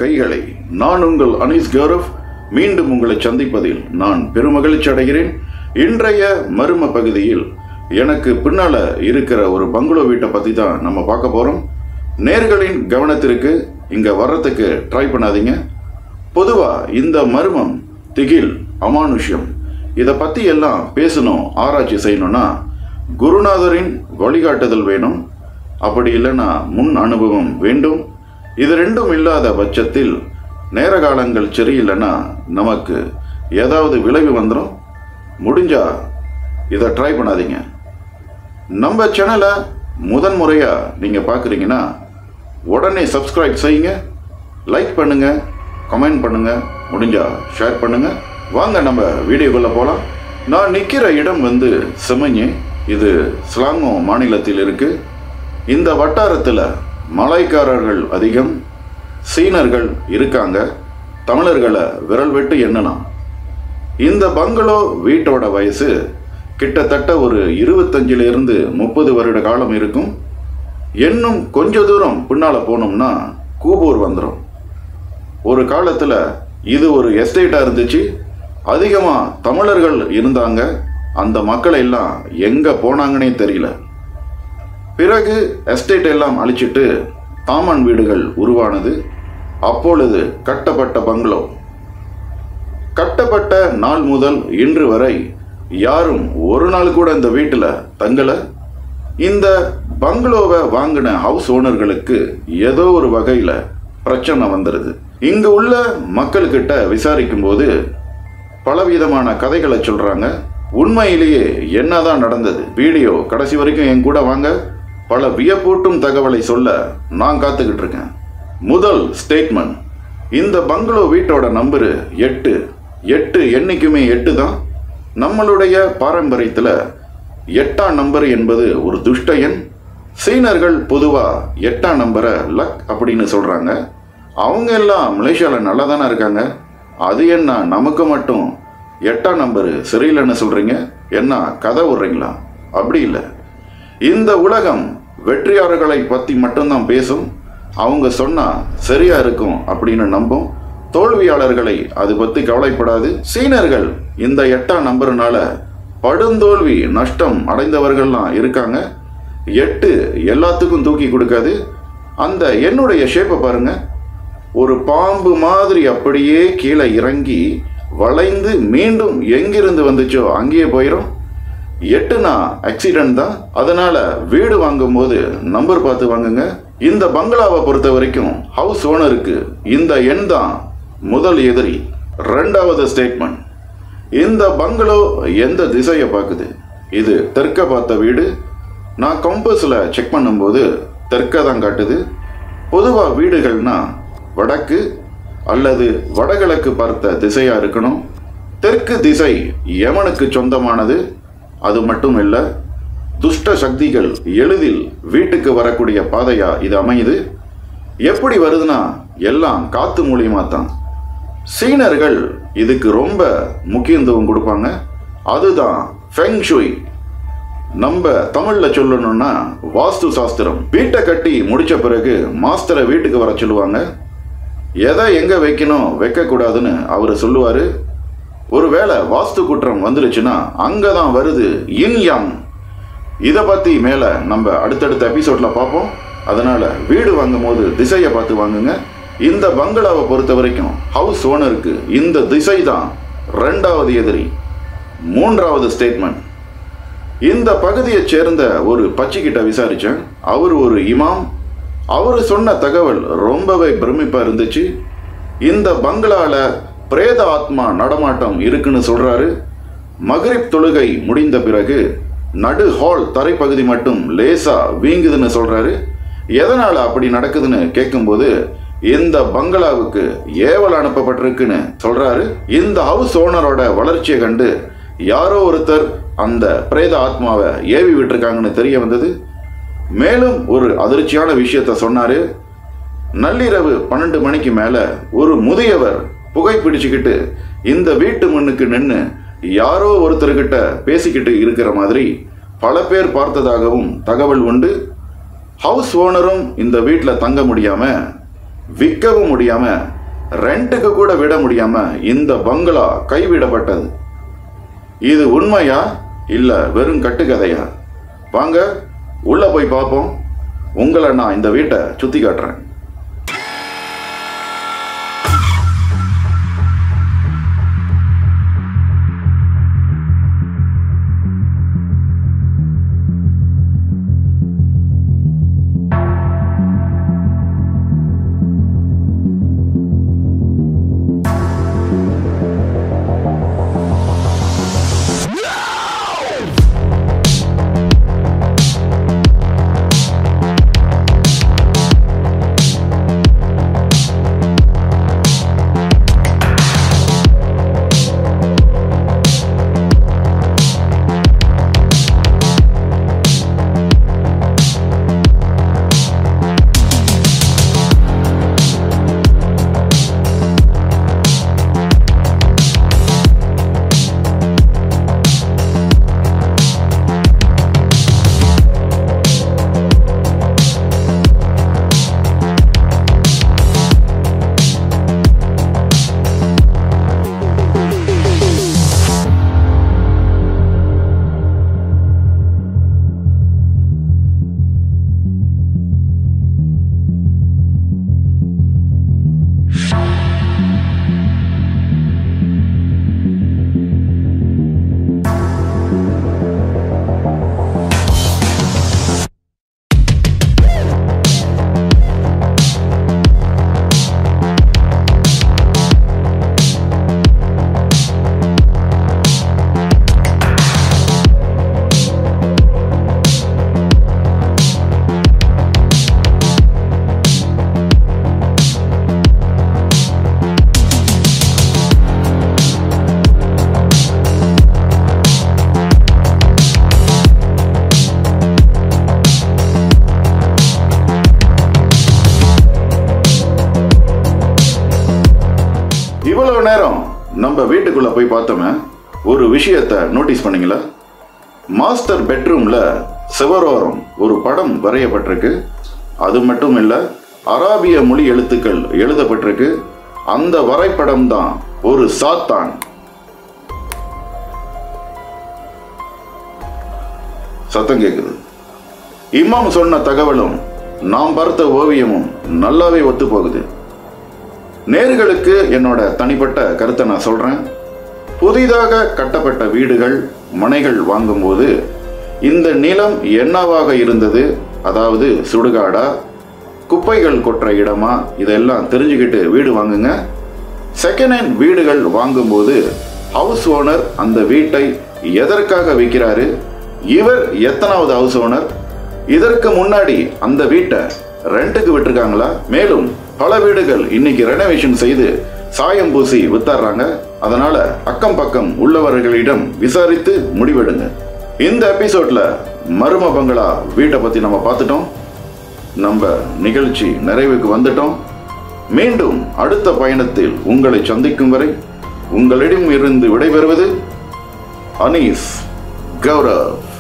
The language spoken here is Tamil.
கைகளை நான் உங்கள் அனீஸ் கௌரவ் மீண்டும் உங்களை சந்திப்பதில் நான் பெருமகிழ்ச்சி அடைகிறேன் இன்றைய மர்ம பகுதியில் எனக்கு பின்னால இருக்கிற ஒரு பங்களோ வீட்டை பத்தி தான் நம்ம பார்க்க போறோம் நேர்களின் கவனத்திற்கு இங்க வர்றதுக்கு ட்ரை பண்ணாதீங்க பொதுவா இந்த மர்மம் திகில் அமானுஷ்யம் இதை பத்தி எல்லாம் பேசணும் ஆராய்ச்சி செய்யணும்னா குருநாதரின் வழிகாட்டுதல் வேணும் அப்படி இல்லைன்னா முன் அனுபவம் வேண்டும் இது ரெண்டும் இல்லாத பட்சத்தில் நேர காலங்கள் சரியில்லைன்னா நமக்கு ஏதாவது விளைவு வந்துடும் முடிஞ்சா இதை ட்ரை பண்ணாதீங்க நம்ம சேனலை முதன் முறையாக நீங்கள் பார்க்குறீங்கன்னா உடனே சப்ஸ்கிரைப் செய்யுங்க லைக் பண்ணுங்க கமெண்ட் பண்ணுங்க முடிஞ்சா ஷேர் பண்ணுங்க வாங்க நம்ம வீடியோக்குள்ள போகலாம் நான் நிற்கிற இடம் வந்து செமஞ்சி இது ஸ்லாங்கோ மாநிலத்தில் இருக்கு இந்த வட்டாரத்தில் மலைக்காரர்கள் அதிகம் சீனர்கள் இருக்காங்க தமிழர்களை விரல் விட்டு எண்ணலாம் இந்த பங்களோ வீட்டோட வயசு கிட்டத்தட்ட ஒரு இருபத்தஞ்சில இருந்து முப்பது வருட காலம் இருக்கும் இன்னும் கொஞ்ச தூரம் பின்னால போனோம்னா கூபூர் வந்துடும் ஒரு காலத்தில் இது ஒரு எஸ்டேட்டாக இருந்துச்சு அதிகமாக தமிழர்கள் இருந்தாங்க அந்த மக்கள் எல்லாம் எங்கே போனாங்கன்னே தெரியல பிறகு எஸ்டேட் எல்லாம் அழிச்சிட்டு தாமன் வீடுகள் உருவானது அப்பொழுது கட்டப்பட்ட பங்களோ கட்டப்பட்ட நாள் முதல் இன்று வரை யாரும் ஒரு நாள் கூட இந்த வீட்டில் தங்கலை இந்த பங்களோவை வாங்கின ஹவுஸ் ஓனர்களுக்கு ஏதோ ஒரு வகையில் பிரச்சனை வந்துடுது இங்கு உள்ள மக்கள்கிட்ட விசாரிக்கும் போது பலவிதமான கதைகளை சொல்றாங்க உண்மையிலேயே என்னதான் நடந்தது வீடியோ கடைசி வரைக்கும் என் கூட வாங்க பல வியப்பூட்டும் தகவலை சொல்ல நான் காத்துக்கிட்டு இருக்கேன் முதல் ஸ்டேட்மெண்ட் இந்த பங்களோ வீட்டோட நம்பரு எட்டு எட்டு என்னைக்குமே எட்டு தான் நம்மளுடைய பாரம்பரியத்தில் எட்டாம் நம்பர் என்பது ஒரு துஷ்ட எண் சீனர்கள் பொதுவாக எட்டாம் நம்பரை லக் அப்படின்னு சொல்கிறாங்க அவங்க எல்லாம் மலேசியாவில் நல்லா தானே இருக்காங்க அது என்ன நமக்கு மட்டும் எட்டாம் நம்பரு சரியில்லைன்னு சொல்கிறீங்க என்ன கதை விட்றீங்களா அப்படி இல்லை இந்த உலகம் வெற்றியாளர்களை பற்றி மட்டும்தான் பேசும் அவங்க சொன்னால் சரியா இருக்கும் அப்படின்னு நம்பும் தோல்வியாளர்களை அது பற்றி கவலைப்படாது சீனர்கள் இந்த எட்டாம் நம்பர்னால படுந்தோல்வி நஷ்டம் அடைந்தவர்கள்லாம் இருக்காங்க எட்டு எல்லாத்துக்கும் தூக்கி கொடுக்காது அந்த என்னுடைய ஷேப்பை பாருங்க ஒரு பாம்பு மாதிரி அப்படியே கீழே இறங்கி வளைந்து மீண்டும் எங்கிருந்து வந்துச்சோ அங்கேயே போயிடும் எட்டுனா ஆக்சிடென்ட் தான் அதனால வீடு வாங்கும்போது நம்பர் பார்த்து வாங்குங்க இந்த பங்களாவை பொறுத்த வரைக்கும் ஹவுஸ் ஓனருக்கு இந்த எண் தான் முதல் எதிரி ரெண்டாவது ஸ்டேட்மெண்ட் இந்த பங்களோ எந்த திசையை பார்க்குது இது தெற்க பார்த்த வீடு நான் கம்பஸில் செக் பண்ணும்போது தெற்க தான் காட்டுது பொதுவாக வீடுகள்னா வடக்கு அல்லது வடகிழக்கு பார்த்த திசையாக இருக்கணும் தெற்கு திசை யமனுக்கு சொந்தமானது அது மட்டும் இல்லை துஷ்ட சக்திகள் எளிதில் வீட்டுக்கு வரக்கூடிய பாதையா இது அமையுது எப்படி வருதுன்னா எல்லாம் காத்து மூலியமா தான் சீனர்கள் இதுக்கு ரொம்ப முக்கியத்துவம் கொடுப்பாங்க அதுதான் ஃபெங் ஷுய் நம்ம தமிழ்ல சொல்லணும்னா வாஸ்து சாஸ்திரம் வீட்டை கட்டி முடிச்ச பிறகு மாஸ்டரை வீட்டுக்கு வர சொல்லுவாங்க எதை எங்க வைக்கணும் வைக்கக்கூடாதுன்னு அவர் சொல்லுவாரு ஒருவேளை வாஸ்து குற்றம் வந்துருச்சுன்னா அங்கதான் வருது இன் யாங் இதை பத்தி மேல நம்ம அடுத்தடுத்த எபிசோட்ல பார்ப்போம் அதனால வீடு வாங்கும் போது திசையை பார்த்து வாங்குங்க இந்த பங்களாவை பொறுத்த வரைக்கும் ஹவுஸ் ஓனருக்கு இந்த திசை தான் ரெண்டாவது எதிரி மூன்றாவது ஸ்டேட்மெண்ட் இந்த பகுதியைச் சேர்ந்த ஒரு பச்சிக்கிட்ட விசாரிச்சேன் அவர் ஒரு இமாம் அவர் சொன்ன தகவல் ரொம்பவே பிரமிப்பா இருந்துச்சு இந்த பங்களால பிரேத ஆத்மா நடமாட்டம் இருக்குன்னு சொல்றாரு மகரிப் தொழுகை முடிந்த பிறகு நடு ஹால் தரைப்பகுதி மட்டும் லேசா வீங்குதுன்னு சொல்றாரு எதனால அப்படி நடக்குதுன்னு கேட்கும்போது இந்த பங்களாவுக்கு ஏவல் அனுப்பப்பட்டிருக்குன்னு சொல்றாரு இந்த ஹவுஸ் ஓனரோட வளர்ச்சியை கண்டு யாரோ ஒருத்தர் அந்த பிரேத ஆத்மாவை ஏவி விட்டுருக்காங்கன்னு தெரிய வந்தது மேலும் ஒரு அதிர்ச்சியான விஷயத்த சொன்னாரு நள்ளிரவு பன்னெண்டு மணிக்கு மேல ஒரு முதியவர் புகை பிடிச்சுக்கிட்டு இந்த வீட்டு மண்ணுக்கு நின்று யாரோ ஒருத்தர்கிட்ட பேசிக்கிட்டு இருக்கிற மாதிரி பல பேர் பார்த்ததாகவும் தகவல் உண்டு ஹவுஸ் ஓனரும் இந்த வீட்டில் தங்க முடியாம விற்கவும் முடியாம ரெண்ட்டுக்கு கூட விட முடியாம இந்த பங்களா கைவிடப்பட்டது இது உண்மையா இல்ல வெறும் கட்டுக்கதையா வாங்க உள்ள போய் பார்ப்போம் உங்களை நான் இந்த வீட்டை சுத்தி காட்டுறேன் இவ்வளவு நேரம் நம்ம வீட்டுக்குள்ள போய் பார்த்தோமே ஒரு விஷயத்தை நோட்டீஸ் பண்ணீங்களா மாஸ்டர் பெட்ரூம்ல சுவரோரம் ஒரு படம் வரையப்பட்டிருக்கு அது மட்டும் இல்ல அராபிய மொழி எழுத்துக்கள் எழுதப்பட்டிருக்கு அந்த வரைபடம் தான் ஒரு சாத்தான் சத்தம் கேக்குது இமாம் சொன்ன தகவலும் நாம் பார்த்த ஓவியமும் நல்லாவே ஒத்து போகுது நேர்களுக்கு என்னோட தனிப்பட்ட கருத்தை நான் சொல்றேன் புதிதாக கட்டப்பட்ட வீடுகள் மனைகள் வாங்கும்போது இந்த நிலம் என்னவாக இருந்தது அதாவது சுடுகாடா குப்பைகள் கொட்டுற இடமா இதெல்லாம் தெரிஞ்சுக்கிட்டு வீடு வாங்குங்க செகண்ட் ஹேண்ட் வீடுகள் வாங்கும்போது ஹவுஸ் ஓனர் அந்த வீட்டை எதற்காக விற்கிறாரு இவர் எத்தனாவது ஹவுஸ் ஓனர் இதற்கு முன்னாடி அந்த வீட்டை ரெண்ட்டுக்கு விட்டுருக்காங்களா மேலும் பல வீடுகள் இன்னைக்கு ரெனோவேஷன் செய்து சாயம் பூசி வித்தர்றாங்க அதனால அக்கம் பக்கம் உள்ளவர்களிடம் விசாரித்து முடிவெடுங்க இந்த எபிசோட்ல மரும பங்களா வீட்டை பத்தி நம்ம பார்த்துட்டோம் நம்ம நிகழ்ச்சி நிறைவுக்கு வந்துட்டோம் மீண்டும் அடுத்த பயணத்தில் உங்களை சந்திக்கும் வரை உங்களிடம் இருந்து விடைபெறுவது அனீஸ் கௌரவ்